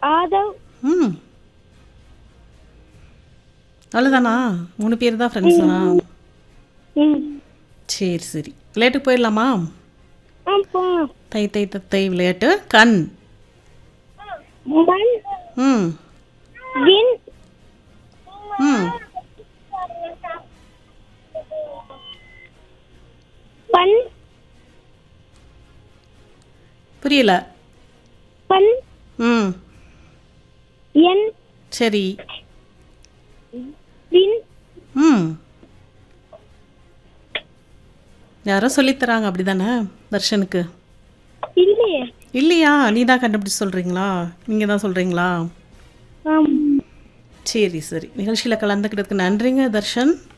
ஆதவ் ம் அவ்வளோதானா மூணு பேர் தான் ஃப்ரெண்ட்ஸா ம் சரி சரி விளையாட்டுக்கு போயிடலாமா ஆ போங்க தை தை தத்தை விளையாட்டு கண் மண் ம் வின் ம் பண் புரியல பண் ம் என் சரி வின் ம் யாரோ சொல்லித்தராங்க அப்படி தானே தர்ஷனுக்கு இல்லையே இல்லையா நீ தான் கண்டுபிடிச்சு சொல்கிறீங்களா நீங்கள் தான் சொல்கிறீங்களா ஆம் சரி சரி நிகழ்ச்சியில் கலந்துக்கிட்டதுக்கு நன்றிங்க தர்ஷன்